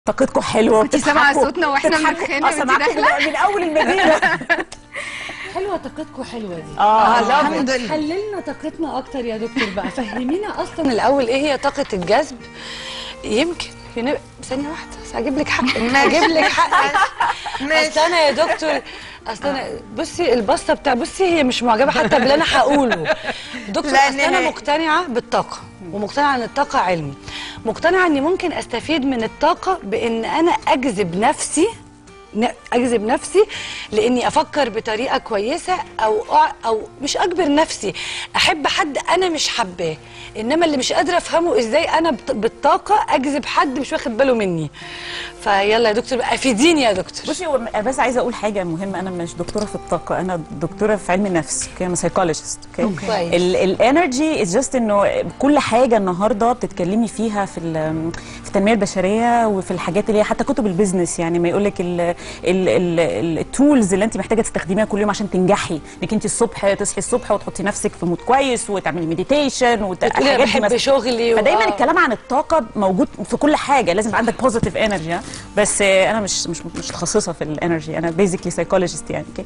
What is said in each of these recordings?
طاقتكم حلوه انتي سامعة وبتضحكوا- صوتنا واحنا بتضحكوا. بنتخانق اه وانتي سامعاكم داخلة؟ من اول المدينه حلوه طاقتكم حلوه دي اه الحمد لله حللنا طاقتنا اكتر يا دكتور بقى فهمينا اصلا من الاول ايه هي طاقه الجذب يمكن في نب... ثانيه واحده بس هجيب لك حقك هجيب لك حقك اصل انا يا دكتور اصل انا بصي البسطه بتاع بصي هي مش معجبه حتى باللي انا هقوله دكتور لا اصل انا نهائي. مقتنعه بالطاقه ومقتنعه ان الطاقه علم مقتنعه اني ممكن استفيد من الطاقه بان انا اجذب نفسي ن- اجذب نفسي لاني افكر بطريقه كويسه او أع- او مش اجبر نفسي احب حد انا مش حباه انما اللي مش قادره افهمه ازاي انا بط- بالطاقه اجذب حد مش واخد باله مني فيلا يا دكتور بقى افيديني يا دكتور بصي هو بس عايزه اقول حاجه مهمه انا مش دكتوره في الطاقه انا دكتوره في علم النفس اوكي انا سايكولوجيست اوكي كويس. الانرجي از جاست انه كل حاجه النهارده بتتكلمي فيها في ال- في التنميه البشريه وفي الحاجات اللي هي حتى كتب البيزنس يعني ما يقول لك التولز اللي انت محتاجه تستخدميها كل يوم عشان تنجحي انك انت الصبح تصحي الصبح وتحطي نفسك في مود كويس وتعملي مديتيشن بتقولي انا بحب شغلي فدايما وآه. الكلام عن الطاقه موجود في كل حاجه لازم يبقى عندك بوزيتيف انرجي بس آه، انا مش مش مش متخصصه في الانرجي انا بيزيكلي سايكولوجيست يعني اوكي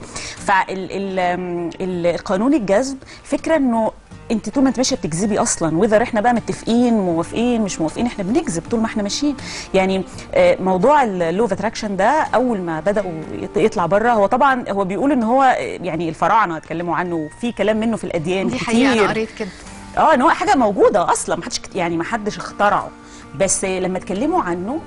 فالقانون الجذب فكره انه انت طول ما انت ماشيه بتجذبي اصلا وذر احنا بقى متفقين موافقين مش موافقين احنا بنجذب طول ما احنا ماشيين يعني آه، موضوع اللو اوف اتراكشن ده اول ما بداوا يط- يطلع بره هو طبعا هو بيقول ان هو آه، يعني الفراعنه اتكلموا عنه وفي كلام منه في الاديان دي كتير حقيقة انا قريت كده اه ان هو حاجه موجوده اصلا ما حدش يعني ما حدش اخترعه بس لما اتكلموا عنه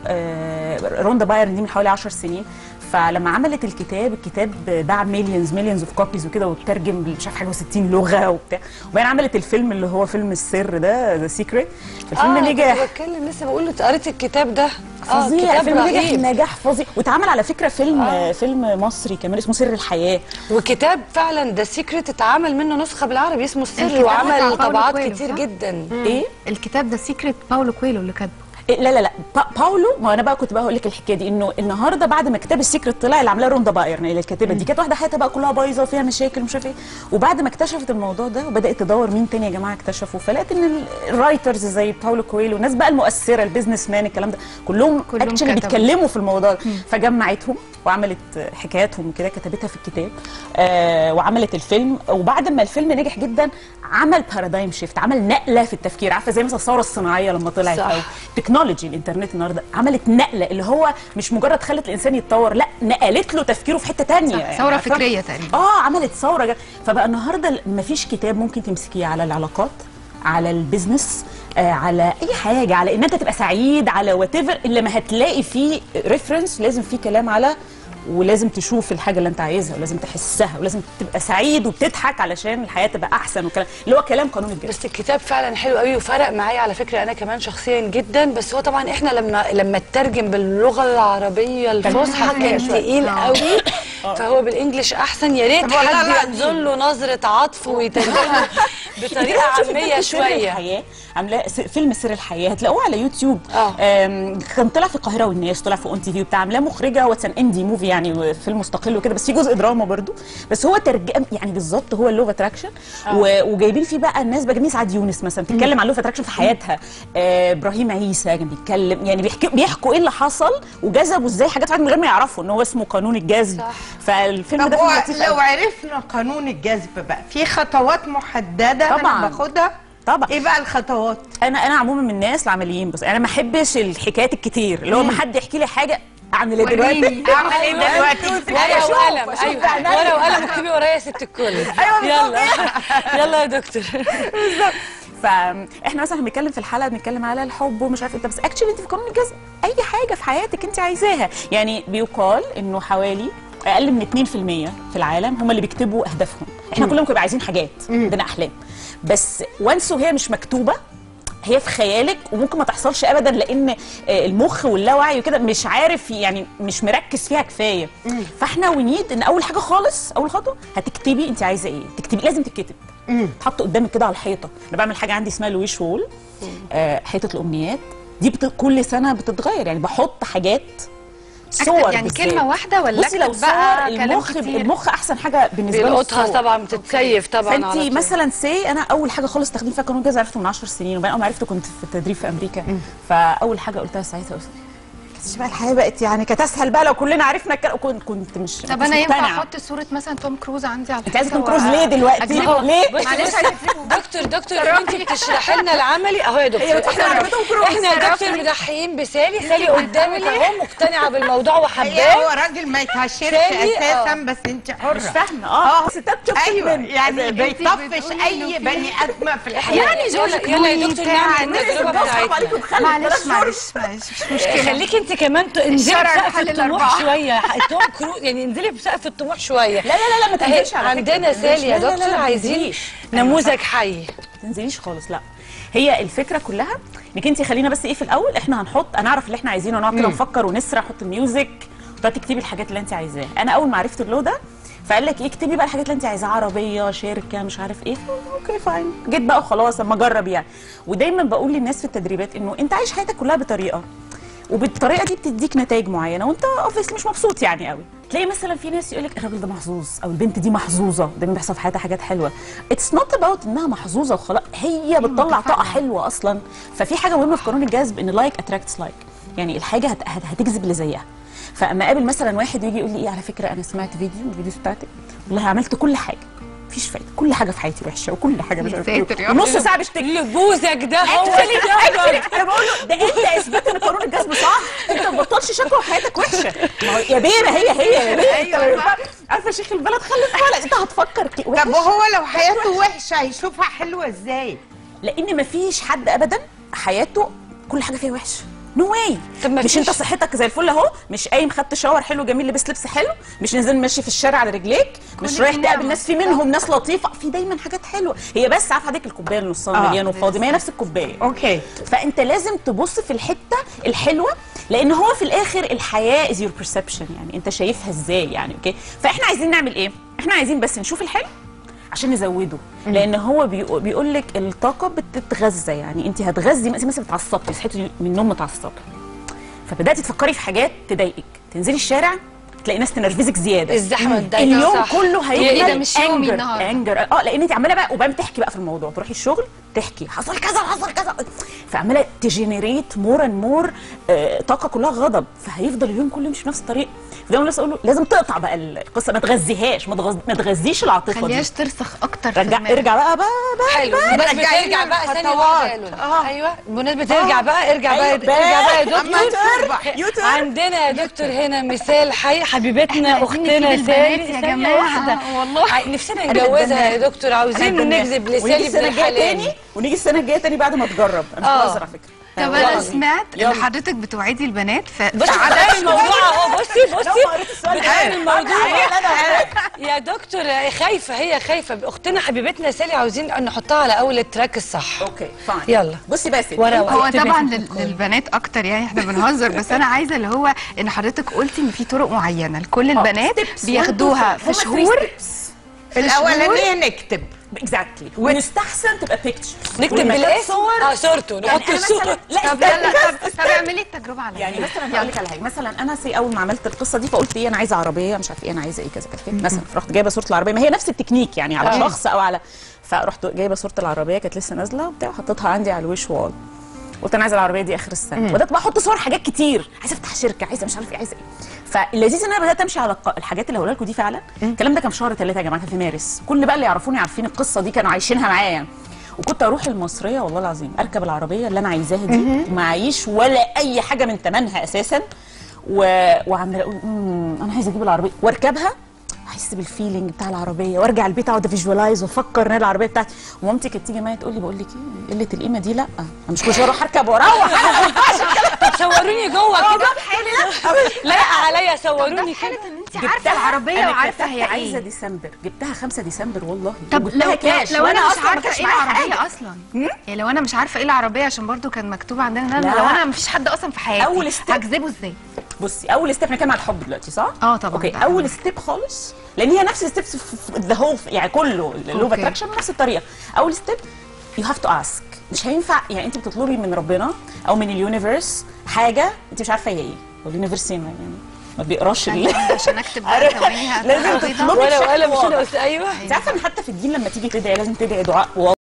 آه روندا بايرن دي من حوالي 10 سنين فلما عملت الكتاب الكتاب باع مليونز مليونز اوف كوبيز وكده وترجم مش عارف حاجه و60 لغه وبتاع وبعدين عملت الفيلم اللي هو فيلم السر ده ذا سيكريت الفيلم اه نجح كنت بتكلم لسه بقول له قريت الكتاب ده اه فظيع كتاب الفيلم نجح رهيب نجاح فظيع واتعمل على فكره فيلم آه. فيلم مصري كمان اسمه سر الحياه وكتاب فعلا ده سيكريت اتعمل منه نسخه بالعربي اسمه السر الكتاب بتاع وعمل باولو طبعات كويلو، كتير صح؟ جدا ايه الكتاب ده سيكريت باولو كويلو اللي كاتبه إيه، لا لا لا با باولو ما انا بقى كنت بقى هقول لك الحكايه دي انه النهارده بعد ما كتاب السيكريت طلع اللي عاملاه روندا بايرن اللي الكاتبه دي كانت واحده حياتها بقى كلها بايظه وفيها مشاكل ومش عارف ايه وبعد ما اكتشفت الموضوع ده وبدات تدور مين تاني يا جماعه اكتشفوا فلقيت ان ال- الرايترز زي باولو كويلو الناس بقى المؤثره البيزنس مان الكلام ده كلهم, كلهم اكشلي كتبوا. بيتكلموا في الموضوع ده فجمعتهم وعملت حكاياتهم كده كتبتها في الكتاب آه وعملت الفيلم وبعد ما الفيلم نجح جدا عمل بارادايم شيفت عمل نقله في التفكير عارفه زي مثلا الثوره الصناعيه لما طلعت صح. او تكنولوجي الانترنت النهارده عملت نقله اللي هو مش مجرد خلت الانسان يتطور لا نقلت له تفكيره في حته تانية صح، يعني ثورة عارفة؟ فكرية تقريبا. اه عملت ثوره جا- فبقى النهارده مفيش كتاب ممكن تمسكيه على العلاقات على البيزنس آه على اي حاجه على ان انت تبقى سعيد على وات ايفر الا ما هتلاقي فيه ريفرنس لازم فيه كلام على ولازم تشوف الحاجه اللي انت عايزها ولازم تحسها ولازم تبقى سعيد وبتضحك علشان الحياه تبقى احسن وكلام اللي هو كلام قانون الجذب بس الكتاب فعلا حلو قوي وفرق معايا على فكره انا كمان شخصيا جدا بس هو طبعا احنا لما لما اترجم باللغه العربيه الفصحى حاجة كان شوية. تقيل آه. قوي فهو بالانجلش احسن يا ريت طب والله حد العظيم. ينزل له نظره عطف ويترجمه بطريقه عاميه سر شويه الحياه عاملاه س- فيلم سر الحياه هتلاقوه على يوتيوب آه. آم، كان طلع في القاهره والناس طلع في اون تي في وبتاع عاملاه مخرجه هو ان اندي موفي يعني فيلم مستقل وكده بس في جزء دراما برضو بس هو ترجم يعني بالظبط هو اللوف اتراكشن وجايبين فيه بقى الناس بقى جميل سعد يونس مثلا بتتكلم عن اللوف اتراكشن في حياتها آه، ابراهيم عيسى كان بيتكلم يعني بيحكي بيحكوا ايه اللي حصل وجذبوا ازاي حاجات فعلا من غير ما يعرفوا ان هو اسمه قانون الجذب صح. فالفيلم طب ده هو فيلم لطيف لو قوي. عرفنا قانون الجذب بقى في خطوات محدده طبعاً. انا باخدها طبعا ايه بقى الخطوات انا انا عموما من الناس العمليين بس انا ما احبش الحكايات الكتير اللي هو ما حد يحكي لي حاجه اعمل ايه دلوقتي وريني. اعمل ايه دلوقتي ورقه أشوف- وقلم أشوف ايوه بعناية. ورقه وقلم اكتبي ورايا يا ست الكل أيوة بالظبط. يلا يلا يا دكتور فاحنا مثلا بنتكلم في الحلقه بنتكلم على الحب ومش عارف ايه بس اكشلي انت في قانون الجذب اي حاجه في حياتك انت عايزاها يعني بيقال انه حوالي اقل من 2% في العالم هم اللي بيكتبوا اهدافهم احنا كلنا بنبقى عايزين حاجات عندنا احلام بس وانس وهي مش مكتوبه هي في خيالك وممكن ما تحصلش ابدا لان آه، المخ واللاوعي وكده مش عارف يعني مش مركز فيها كفايه فاحنا ونيد ان اول حاجه خالص اول خطوه هتكتبي انت عايزه ايه تكتبي لازم تتكتب تحط قدامك كده على الحيطه انا بعمل حاجه عندي اسمها لويش وول آه حيطه الامنيات دي بت... كل سنه بتتغير يعني بحط حاجات صور يعني بالذات. كلمة واحدة ولا بصي لو أكتب بقى صور كلام المخ كتير؟ المخ احسن حاجه بالنسبه له بيلقطها الصور. طبعا بتتسيف طبعا على فانت طول. مثلا سي انا اول حاجه خالص استخدم فيها قانون الجذب عرفته من 10 سنين وبعدين اول ما عرفته كنت في التدريب في امريكا فاول حاجه قلتها ساعتها قلت بقى الحياه بقت يعني كانت اسهل بقى لو كلنا عرفنا الكلام كنت كنت مش طب مش انا ينفع مقتنعة. احط صوره مثلا توم كروز عندي على انت عايزه توم الحيطة كروز و- ليه دلوقتي؟ أجيبه. ليه؟ بصي معلش بصي دكتور دكتور انت بتشرحي لنا العملي اهو يا دكتور هي بتحكي احنا عن توم كروز. احنا يا دكتور مضحيين بسالي سالي قدامك اهو مقتنعه بالموضوع هي وحباه هو راجل ما يتهشرش سالي، اساسا آه. بس انت حره مش فاهمه اه الستات شفت ايوه منه. يعني انتي بيطفش بتقولي اي إنه في- بني ادمه في الحياه يعني يلا يلا يا دكتور نعمل التجربه برافو عليكم بتاعتنا بخلي معلش معلش معلش مش مشكله خليكي انت كمان ت- انزلي الشرع بسقف محل الطموح الأربعة. شويه توم كروز يعني انزلي بسقف الطموح شويه لا لا لا لا ما أهي تنزلش على فكرة. عندنا ما سالي يا تنزليش. لا، لا، لا، دكتور ما عايزين تنزليش. نموذج حي ما تنزليش خالص لا هي الفكره كلها انك انت خلينا بس ايه في الاول احنا هنحط انا اعرف اللي احنا عايزينه ونقعد كده نفكر ونسرح نحط الميوزك وتقعدي تكتبي الحاجات اللي انت عايزاها انا اول ما عرفت اللو ده فقال لك ايه اكتبي بقى الحاجات اللي انت عايزاها عربيه شركه مش عارف ايه اوكي فاين جيت بقى وخلاص اما اجرب يعني ودايما بقول للناس في التدريبات انه انت عايش حياتك كلها بطريقه وبالطريقه دي بتديك نتائج معينه وانت اوبفيسلي مش مبسوط يعني قوي تلاقي مثلا في ناس يقول لك الراجل ده محظوظ او البنت دي محظوظه دايما بيحصل في حياتها حاجات حلوه اتس نوت اباوت انها محظوظه وخلاص هي بتطلع طاقه حلوه اصلا ففي حاجه مهمه في قانون الجذب ان لايك اتراكتس لايك يعني الحاجه هت... هت... هتجذب اللي زيها فاما اقابل مثلا واحد يجي يقول لي ايه على فكره انا سمعت فيديو من الفيديوز بتاعتك والله عملت كل حاجه مفيش فايده كل حاجه في حياتي وحشه وكل حاجه مش يا عارف ايه ساتر يا ونص رب. ساعه بشتكي لبوزك ده هو Actually- السبب. actually انا بقول له ده انت اثبت ان قانون الجذب صح انت ما تبطلش شكوى في حياتك وحشه ما هو يا بيه ما هي هي يا بيه انت ما ينفعش- عارفه شيخ البلد خلف ولد انت هتفكر كي- طب وحش وهو لو حياته وحشه هيشوفها حلوه ازاي؟ لان ما فيش حد ابدا حياته كل حاجه فيها وحشه نو واي طب ما مش فيش- انت صحتك زي الفل اهو مش قايم خدت شاور حلو جميل لبس لبس حلو مش نازل ماشي في الشارع على رجليك مش كل رايح دي تقابل نعمة. ناس في منهم ناس لطيفه في دايما حاجات حلوه هي بس عارفه حضرتك الكوبايه اللي نصها آه. مليان وفاضي ما هي نفس الكوبايه اوكي فانت لازم تبص في الحته الحلوه لان هو في الاخر الحياه از يور بيرسبشن يعني انت شايفها ازاي يعني اوكي فاحنا عايزين نعمل ايه احنا عايزين بس نشوف الحلو عشان نزوده لان هو بيقو- بيقول لك الطاقه بتتغذى يعني انت هتغذي مثلا مثلا اتعصبتي صحيتي من النوم متعصبه فبداتي تفكري في حاجات تضايقك تنزلي الشارع تلاقي ناس تنرفزك زياده الزحمه تضايقك اليوم صح. كله إيه هيكمل ده مش يومي anger- النهاردة. anger. اه لان انت عماله بقى وبقى بتحكي بقى في الموضوع تروحي الشغل تحكي حصل كذا حصل كذا فعماله تجنريت مور اند مور طاقه كلها غضب فهيفضل اليوم كله مش في نفس الطريق فدايما الناس اقول له لازم تقطع بقى القصه ما تغذيهاش ما تغذ- ما تغذيش العاطفه دي خليهاش ترسخ اكتر في رجع دماغك. ارجع بقى بقى, بقى حلو بمناسبة رجعي ارجع لنا بقى ثانية الخطوات. واحدة يا لولو. ايوه بمناسبة ارجع بقى ارجع بقى أيوة، ارجع بقى يا أما دكتور تربح. يوتيوب. عندنا يا دكتور هنا مثال حي حبيبتنا عايزين اختنا نجيب البنات سالي يا ثانية جماعة، واحدة والله. ع- نفسنا نجوزها يا دكتور عاوزين نجذب ونيجي لسالي السنه ابن الجايه تاني الحلال ونيجي السنه الجايه تاني بعد ما تجرب انا آه. مش بهزر على فكره طب والله انا العظيم. سمعت ان يلا. حضرتك بتوعدي البنات ف بصي بتعمل الموضوع اهو بصي لو بصي ما قريت السؤال بتعمل ده. الموضوع أنا- أنا- يا دكتور خايفة هي خايفة اختنا حبيبتنا سالي عاوزين نحطها على اول التراك الصح اوكي فاين يلا. بصي بقى يا ستي ورا انت- ورا. هو اكتبي طبعا في لل- الكل. للبنات اكتر يعني احنا بنهزر بس انا عايزه اللي هو ان حضرتك قلتي ان في طرق معينه لكل البنات steps. بياخدوها One, two, three. في هما شهور three steps. الاولانيه نكتب اكزاكتلي ويستحسن تبقى بيكتشر نكتب بالاسم اه صورته نحط أنا الصورة مثلاً- لا طب استنى يلا بس، طب طب اعملي التجربه على يعني مثلا هقول لك على حاجه مثلا انا سي اول ما عملت القصه دي فقلت ايه انا عايزه عربيه مش عارفه ايه انا عايزه ايه كذا كذا كذا. مثلا فرحت جايبه صوره العربيه ما هي نفس التكنيك يعني على آه. شخص او على فرحت جايبه صوره العربيه كانت لسه نازله وبتاع وحطيتها عندي على الويش وال قلت انا عايزه العربيه دي اخر السنه بدات بقى احط صور حاجات كتير عايزه افتح شركه عايزه مش عارفه ايه عايزه ايه فاللذيذ ان انا بدات امشي على الق- الحاجات اللي هقولها لكم دي فعلا الكلام ده كان في شهر ثلاثه يا جماعه كان في مارس كل بقى اللي يعرفوني عارفين القصه دي كانوا عايشينها معايا يعني وكنت اروح المصريه والله العظيم اركب العربيه اللي انا عايزاها دي ومعيش ولا اي حاجه من ثمنها اساسا و... وعماله اقول "مم، انا عايزه اجيب العربيه واركبها احس بالفيلينج بتاع العربيه وارجع البيت اقعد افيجوالايز وافكر ان أنا العربيه بتاعتي ومامتي كانت تيجي معايا تقول لي بقول لك ايه قله القيمه دي لا انا مش كل شويه اروح اركب واروح أنا ما ينفعش الكلام طب صوروني جوه كده لا عليا صوروني كده ان انت عارفه العربيه أنا وعارفه كتبت هي عايزه ايه ديسمبر جبتها 5 ديسمبر والله طب وجبتها لو كاش لو انا وأنا مش أصلاً ما عارفه كانش ايه معايا العربيه حاجة. اصلا يعني لو انا مش عارفه ايه العربيه عشان برضو كان مكتوب عندنا ان انا لا. لو انا مفيش حد اصلا في حياتي أول step. هجذبه ازاي بصي اول ستيب احنا كده على الحب دلوقتي صح؟ اه طبعاً، اوكي طبعاً. اول ستيب خالص لان هي نفس الستبس في ذا هول يعني كله اللو أوكي. اتراكشن بنفس الطريقه اول ستيب يو هاف تو اسك مش هينفع يعني انت بتطلبي من ربنا او من اليونيفرس حاجه انت مش عارفه هي ايه واليونيفرس يعني ما بيقراش ال- عشان اكتب بقى ثواني لازم هتبقى بيضة. تطلبي ولا بشكل ولا مش واضح. ايوه انت عارفه ان حتى في الدين لما تيجي تدعي لازم تدعي دعاء واضح